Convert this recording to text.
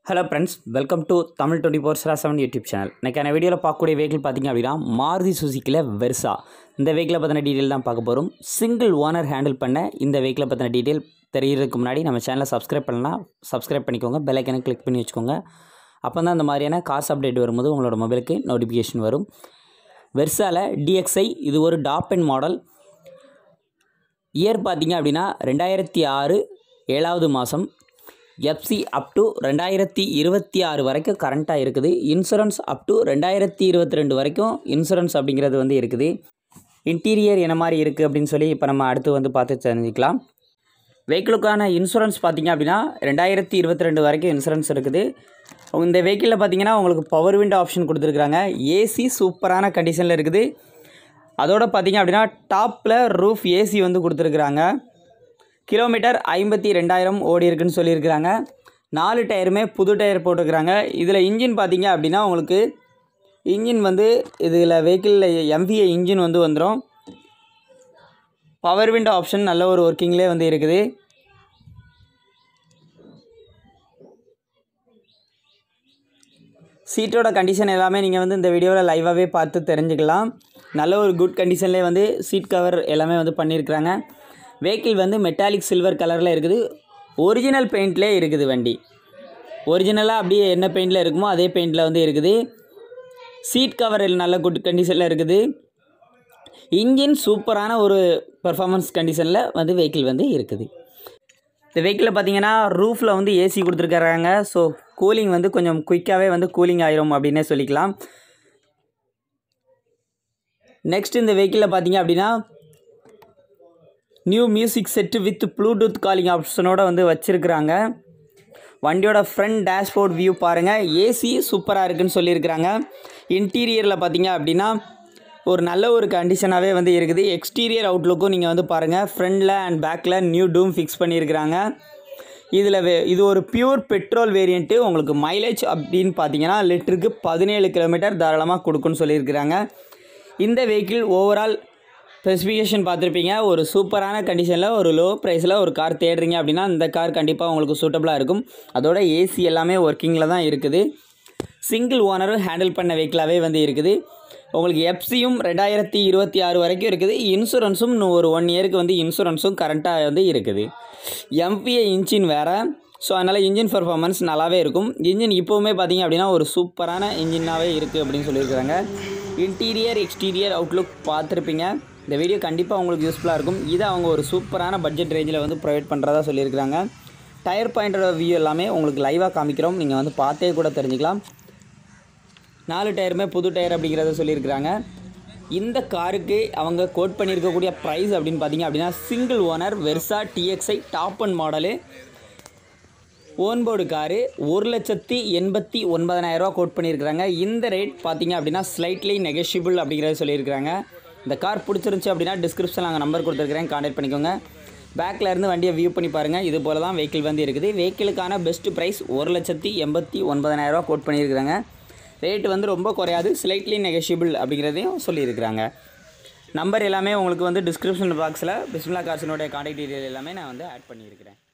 hello friends welcome to Tamil twenty four ஸ்ரா seven YouTube channel இன்றைக்கான வீடியோவில் பார்க்கக்கூடிய வெஹிக்கிள் பார்த்தீங்க அப்படின்னா மாருதி சுசுக்கியில் வெர்சா இந்த வெஹிக்கிளை பற்றின டீட்டெயில் தான் பார்க்க போகிறோம் சிங்கிள் ஓனர் ஹேண்டில் பண்ண இந்த வெஹிக்கிளை பற்றின டீட்டெயில் தெரியறதுக்கு முன்னாடி நம்ம சேனலை சப்ஸ்கிரைப் பண்ணலாம் சப்ஸ்கிரைப் பண்ணிக்கோங்க பெல் ஐக்கனை கிளிக் பண்ணி வச்சுக்கோங்க அப்போ தான் அந்த மாதிரியான காசு அப்டேட் வரும்போது உங்களோட மொபைலுக்கு நோட்டிஃபிகேஷன் வரும் வெர்சாவில் டிஎக்ஸ்ஐ இது ஒரு டாப் அண்ட் மாடல் இயர் பார்த்தீங்க அப்படின்னா ரெண்டாயிரத்தி ஆறு ஏழாவது மாதம் எஃப்சி அப் டு ரெண்டாயிரத்தி இருபத்தி ஆறு வரைக்கும் கரண்ட்டாக இருக்குது இன்சூரன்ஸ் அப் டு ரெண்டாயிரத்தி இருபத்தி ரெண்டு வரைக்கும் இன்சூரன்ஸ் அப்படிங்கிறது வந்து இருக்குது இன்டீரியர் என்ன மாதிரி இருக்குது அப்படின்னு சொல்லி இப்போ நம்ம அடுத்து வந்து பார்த்து தெரிஞ்சுக்கலாம் வெஹிக்கிளுக்கான இன்சூரன்ஸ் பார்த்தீங்க அப்படின்னா ரெண்டாயிரத்தி இருபத்தி ரெண்டு வரைக்கும் இன்சூரன்ஸ் இருக்குது இந்த வெஹிக்கிளில் பார்த்தீங்கன்னா உங்களுக்கு பவர் விண்டோ ஆப்ஷன் கொடுத்துருக்குறாங்க ஏசி சூப்பரான கண்டிஷனில் இருக்குது அதோட பார்த்தீங்க அப்படின்னா டாப்பில் ரூஃப் ஏசி வந்து கொடுத்துருக்குறாங்க கிலோமீட்டர் ஐம்பத்தி ரெண்டாயிரம் ஓடி இருக்குன்னு சொல்லியிருக்கிறாங்க நாலு டயருமே புது டயர் போட்டுருக்குறாங்க இதில் இன்ஜின் பார்த்தீங்க அப்படின்னா உங்களுக்கு இன்ஜின் வந்து இதில் வெஹிக்கிளில் எம்விஏ இன்ஜின் வந்து வந்துடும் பவர் விண்டோ ஆப்ஷன் நல்ல ஒரு ஒர்க்கிங்லேயே வந்து இருக்குது சீட்டோட கண்டிஷன் எல்லாமே நீங்கள் வந்து இந்த வீடியோவில் லைவாகவே பார்த்து தெரிஞ்சுக்கலாம் நல்ல ஒரு குட் கண்டிஷன்லேயே வந்து சீட் கவர் எல்லாமே வந்து பண்ணியிருக்கிறாங்க வெஹிக்கிள் வந்து மெட்டாலிக் சில்வர் கலரில் இருக்குது ஒரிஜினல் பெயிண்ட்லேயே இருக்குது வண்டி ஒரிஜினலாக அப்படியே என்ன பெயிண்டில் இருக்குமோ அதே பெயிண்டில் வந்து இருக்குது சீட் கவர் நல்ல குட் கண்டிஷனில் இருக்குது இன்ஜின் சூப்பரான ஒரு பெர்ஃபார்மன்ஸ் கண்டிஷனில் வந்து வெஹிக்கிள் வந்து இருக்குது இந்த வெஹிக்கிளில் பார்த்தீங்கன்னா ரூஃபில் வந்து ஏசி கொடுத்துருக்காங்க ஸோ கூலிங் வந்து கொஞ்சம் குயிக்காகவே வந்து கூலிங் ஆயிரும் அப்படின்னே சொல்லிக்கலாம் நெக்ஸ்ட் இந்த வெஹிக்கிளில் பார்த்தீங்க அப்படின்னா new music set with Bluetooth calling ஆப்ஷனோட வந்து வச்சுருக்குறாங்க வண்டியோட ஃப்ரண்ட் டேஷ்போர்ட் வியூ பாருங்கள் ஏசி சூப்பராக இருக்குன்னு சொல்லியிருக்கிறாங்க இன்டீரியரில் பார்த்தீங்க அப்படின்னா ஒரு நல்ல ஒரு கண்டிஷனாகவே வந்து இருக்குது எக்ஸ்டீரியர் அவுட்லுக்கும் நீங்கள் வந்து பாருங்கள் ஃப்ரண்டில் அண்ட் பேக்கில் நியூ டூம் ஃபிக்ஸ் பண்ணியிருக்கிறாங்க இதில் வே இது ஒரு பியூர் பெட்ரோல் வேரியண்ட்டு உங்களுக்கு மைலேஜ் அப்படின்னு பார்த்தீங்கன்னா லிட்டருக்கு பதினேழு கிலோமீட்டர் தாராளமாக கொடுக்குன்னு சொல்லியிருக்கிறாங்க இந்த வெஹிக்கிள் ஓவரால் ஸ்பெசிஃபிகேஷன் பார்த்துருப்பீங்க ஒரு சூப்பரான கண்டிஷனில் ஒரு லோ ப்ரைஸில் ஒரு கார் தேடுறீங்க அப்படின்னா இந்த கார் கண்டிப்பாக உங்களுக்கு சூட்டபுளாக இருக்கும் அதோட ஏசி எல்லாமே ஒர்க்கிங்கில் தான் இருக்குது சிங்கிள் ஓனரும் ஹேண்டில் பண்ண வெஹிக்கிளாகவே வந்து இருக்குது உங்களுக்கு எஃப்சியும் ரெண்டாயிரத்தி இருபத்தி ஆறு வரைக்கும் இருக்குது இன்சூரன்ஸும் இன்னும் ஒரு ஒன் இயருக்கு வந்து இன்சூரன்ஸும் கரண்ட்டாக வந்து இருக்குது எம்பிஏ இன்ஜின் வேறு ஸோ அதனால் இன்ஜின் பர்ஃபார்மன்ஸ் நல்லாவே இருக்கும் இன்ஜின் இப்போவுமே பார்த்தீங்க அப்படின்னா ஒரு சூப்பரான இன்ஜினாகவே இருக்குது அப்படின்னு சொல்லியிருக்கிறாங்க இன்டீரியர் எக்ஸ்டீரியர் அவுட்லுக் பார்த்துருப்பீங்க இந்த வீடியோ கண்டிப்பாக உங்களுக்கு யூஸ்ஃபுல்லாக இருக்கும் இதை அவங்க ஒரு சூப்பரான பட்ஜெட் ரேஞ்சில் வந்து ப்ரொவைட் பண்ணுறதா சொல்லியிருக்கிறாங்க டயர் பாயிண்டோட வியூ எல்லாமே உங்களுக்கு லைவாக காமிக்கிறோம் நீங்கள் வந்து பார்த்தே கூட தெரிஞ்சுக்கலாம் நாலு டயருமே புது டயர் அப்படிங்கிறத சொல்லியிருக்கிறாங்க இந்த காருக்கு அவங்க கோட் பண்ணியிருக்கக்கூடிய ப்ரைஸ் அப்படின்னு பார்த்தீங்க அப்படின்னா single owner Versa DXI top and model own board car ஒரு லட்சத்தி எண்பத்தி ஒன்பதனாயிரரூவா கோட் பண்ணியிருக்கிறாங்க இந்த ரேட் பார்த்தீங்க அப்படின்னா ஸ்லைட்லி நெகஷிபிள் அப்படிங்கிறத சொல்லியிருக்கிறாங்க இந்த கார் பிடிச்சிருந்துச்சி அப்படின்னா டிஸ்கிரிப்ஷனில் நாங்கள் நம்பர் கொடுத்துருக்குறேன் கான்டாக்ட் பண்ணிக்கோங்க பேக்கில் இருந்து வண்டியை வியூ பண்ணி பாருங்கள் இது போல் தான் வெஹிக்கிள் வந்து இருக்குது வெஹிக்கிளுக்கான பெஸ்ட் ப்ரைஸ் ஒரு லட்சத்தி எண்பத்தி ஒன்பதனாயிரரூவா கோட் பண்ணியிருக்கிறாங்க ரேட்டு வந்து ரொம்ப குறையாது ஸ்லைட்லி நெகஷிபிள் அப்படிங்கிறதையும் சொல்லியிருக்கிறாங்க நம்பர் எல்லாமே உங்களுக்கு வந்து டிஸ்கிரிப்ஷன் பாக்ஸில் பிஸ்மிலா காசினுடைய கான்டாக்ட் டீட்டெயில் எல்லாமே நான் வந்து ஆட் பண்ணியிருக்கிறேன்